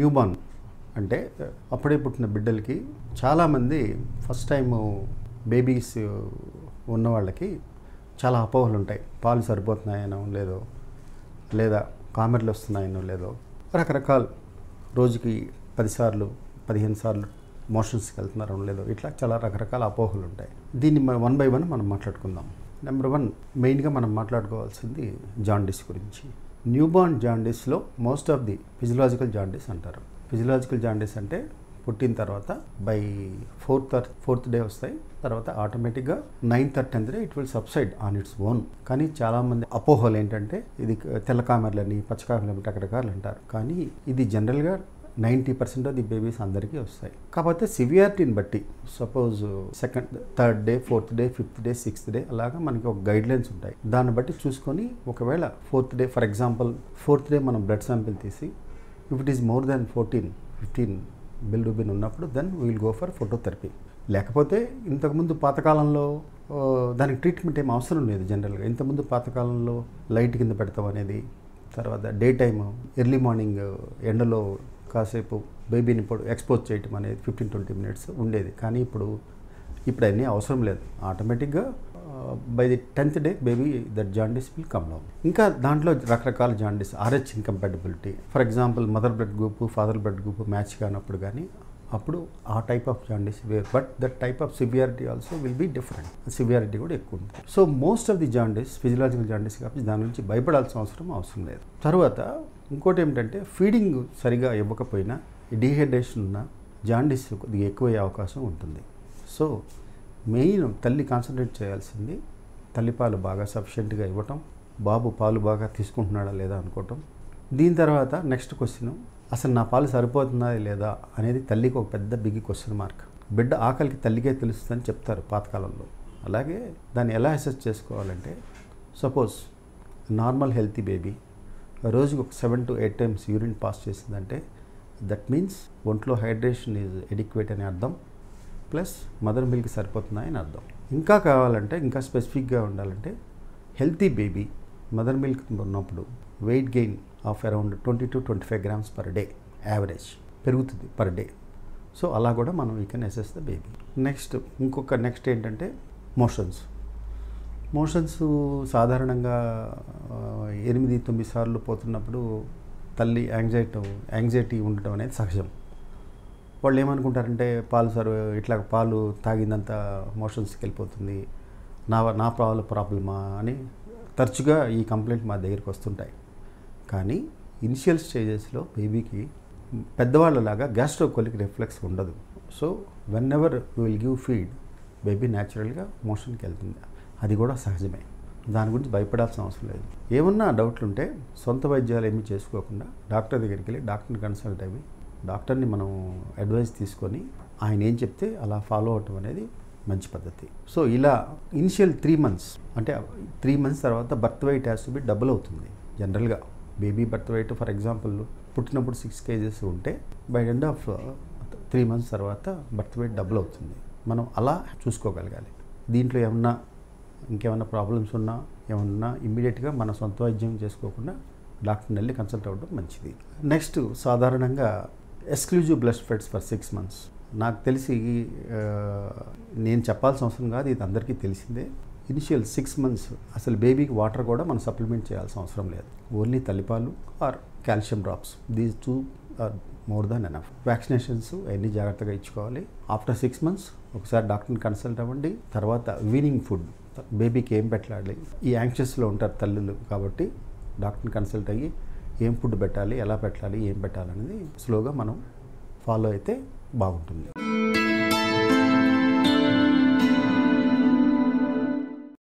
newborn అంటే అప్పుడే పుట్టిన బిడ్డలకి చాలామంది ఫస్ట్ టైం బేబీస్ ఉన్న వాళ్ళకి చాలా అపోహలు ఉంటాయి పాలు సరిపోతున్నాయనో లేదో లేదా కామెర్లు వస్తున్నాయనో లేదో రకరకాల రోజుకి పదిసార్లు పదిహేను సార్లు మోషన్స్కి వెళ్తున్నారో లేదో ఇట్లా చాలా రకరకాల అపోహలు ఉంటాయి దీన్ని వన్ బై వన్ మనం మాట్లాడుకుందాం నెంబర్ వన్ మెయిన్గా మనం మాట్లాడుకోవాల్సింది జాండీస్ గురించి న్యూబార్న్ జాండీస్లో most of the physiological jaundice అంటారు ఫిజియలాజికల్ జాండీస్ అంటే పుట్టిన తర్వాత by fourth or fourth day వస్తాయి తర్వాత ఆటోమేటిక్గా ninth or tenth day it will subside on its own కానీ చాలామంది అపోహలు ఏంటంటే ఇది తెల్ల కామెర్లని పచ్చ కామెర్లని రకరకాలు అంటారు కానీ ఇది జనరల్గా ninety percent of the babies అందరికీ వస్తాయి కాకపోతే సివియారిటీని బట్టి suppose second third day fourth day fifth day sixth day అలాగా మనకి ఒక గైడ్ లైన్స్ ఉంటాయి దాన్ని బట్టి చూసుకొని ఒకవేళ fourth day for example fourth day మనం బ్లడ్ శాంపిల్ తీసి if it is more than fourteen fifteen bilirubin ఉన్నప్పుడు then will go for phototherapy లేకపోతే ఇంతకుముందు పాతకాలంలో ఆ, దానికి ట్రీట్మెంట్ ఏం అవసరం లేదు జనరల్గా ఇంతకుముందు పాతకాలంలో లైట్ కింద పెడతాం అనేది తర్వాత డే టైమ్ ఎర్లీ మార్నింగ్ ఎండలో కాసేపు బేబీని ఇప్పుడు ఎక్స్పోజ్ చేయటం అనేది ఫిఫ్టీన్ ట్వంటీ మినిట్స్ ఉండేది కానీ ఇప్పుడు ఇప్పుడు అన్నీ అవసరం లేదు ఆటోమేటిక్గా by the tenth day baby that jaundice will come down ఇంకా దాంట్లో రకరకాల jaundice Rh incompatibility for example mother blood group father blood group match కానప్పుడు కానీ అప్పుడు ఆ type of jaundice where but that type of severity also will be different severity కూడా ఎక్కువ ఉంటుంది so most of the jaundice physiological jaundice కాబట్టి దాని నుంచి భయపడాల్సిన అవసరం అవసరం లేదు తర్వాత ఇంకోటి ఏమిటంటే ఫీడింగ్ సరిగా ఇవ్వకపోయినా డీహైడ్రేషన్ ఉన్న జాండీస్ కొద్దిగా ఎక్కువయ్యే అవకాశం ఉంటుంది సో మెయిన్ తల్లి కాన్సన్ట్రేట్ చేయాల్సింది తల్లిపాలు బాగా సఫిషియెంట్గా ఇవ్వటం బాబు పాలు బాగా తీసుకుంటున్నాడా లేదా అనుకోవటం దీని తర్వాత నెక్స్ట్ క్వశ్చన్ అసలు నా పాలు సరిపోతుందా లేదా అనేది తల్లికి ఒక పెద్ద బిగ్ క్వశ్చన్ మార్క్ బిడ్డ ఆకలికి తల్లికే తెలుస్తుందని చెప్తారు పాతకాలంలో అలాగే దాన్ని ఎలా అసెస్ చేసుకోవాలంటే సపోజ్ నార్మల్ హెల్తీ బేబీ రోజుకి ఒక seven to eight times urine pass చేసిందంటే దట్ మీన్స్ ఒంట్లో హైడ్రేషన్ ఈజ్ ఎడిక్వేట్ అని అర్థం ప్లస్ మదర్ మిల్క్ సరిపోతున్నాయి అని అర్థం ఇంకా కావాలంటే ఇంకా స్పెసిఫిక్గా ఉండాలంటే హెల్తీ బేబీ మదర్ మిల్క్ ఉన్నప్పుడు weight gain of around twenty to twenty five grams per day average పెరుగుతుంది పర్ డే సో అలా కూడా మనం we can assess the baby next ఇంకొక నెక్స్ట్ ఏంటంటే మోషన్స్ మోషన్స్ సాధారణంగా ఆ, ఎనిమిది తొమ్మిది సార్లు పోతున్నప్పుడు తల్లి యాంగ్జైటీ యాంగ్జైటీ ఉండటం అనేది సహజం వాళ్ళు ఏమనుకుంటారంటే పాలు సర్ ఇట్లా పాలు తాగిందంత మోషన్స్కి వెళ్ళిపోతుంది నా నా ప్రాబ్లం ప్రాబ్లమా అని తరచుగా ఈ కంప్లైంట్ మా దగ్గరికి వస్తుంటాయి కానీ ఇనిషియల్ స్టేజెస్లో బేబీకి పెద్దవాళ్ళలాగా గ్యాస్ట్రోకోలిక్ రిఫ్లెక్స్ ఉండదు so whenever will give feed baby న్యాచురల్గా మోషన్కి వెళ్తుంది అది కూడా సహజమే దాని గురించి భయపడాల్సిన అవసరం లేదు ఏమన్నా డౌట్లు ఉంటే సొంత వైద్యాలు ఏమీ చేసుకోకుండా డాక్టర్ దగ్గరికి వెళ్ళి డాక్టర్ని కన్సల్ట్ అయ్యి డాక్టర్ని మనం అడ్వైస్ తీసుకొని ఆయన ఏం చెప్తే అలా ఫాలో అవటం అనేది మంచి పద్ధతి సో ఇలా ఇనిషియల్ త్రీ మంత్స్ అంటే త్రీ మంత్స్ తర్వాత birth weight has to be double అవుతుంది జనరల్గా baby birth weight for example పుట్టినప్పుడు సిక్స్ కేజెస్ ఉంటే by end of three months తర్వాత బర్త్ వెయిట్ డబుల్ అవుతుంది మనం అలా చూసుకోగలగాలి దీంట్లో ఏమన్నా ఇంకేమన్నా ప్రాబ్లమ్స్ ఉన్నా ఏమన్నా ఇమ్మీడియట్గా మన సొంత వైద్యం చేసుకోకుండా డాక్టర్ని వెళ్ళి కన్సల్ట్ అవ్వడం మంచిది నెక్స్ట్ సాధారణంగా ఎక్స్క్లూజివ్ బ్లడ్ ఫెట్స్ ఫర్ సిక్స్ మంత్స్ నాకు తెలిసి ఆ, నేను చెప్పాల్సిన అవసరం కాదు ఇది అందరికీ తెలిసిందే ఇనిషియల్ సిక్స్ మంత్స్ అసలు బేబీకి వాటర్ కూడా మనం సప్లిమెంట్ చేయాల్సిన అవసరం లేదు ఓన్లీ తల్లిపాలు or calcium drops these two are more than enough vaccinations అన్నీ జాగ్రత్తగా ఇచ్చుకోవాలి ఆఫ్టర్ సిక్స్ మంత్స్ ఒకసారి డాక్టర్ని కన్సల్ట్ అవ్వండి తర్వాత వీనింగ్ ఫుడ్ బేబీకి ఏం పెట్టాలి ఈ యాంక్షస్లో ఉంటారు తల్లులు కాబట్టి డాక్టర్ని కన్సల్ట్ అయ్యి ఏం ఫుడ్ పెట్టాలి ఎలా పెట్టాలి ఏం పెట్టాలి అనేది స్లోగా మనం ఫాలో అయితే బాగుంటుంది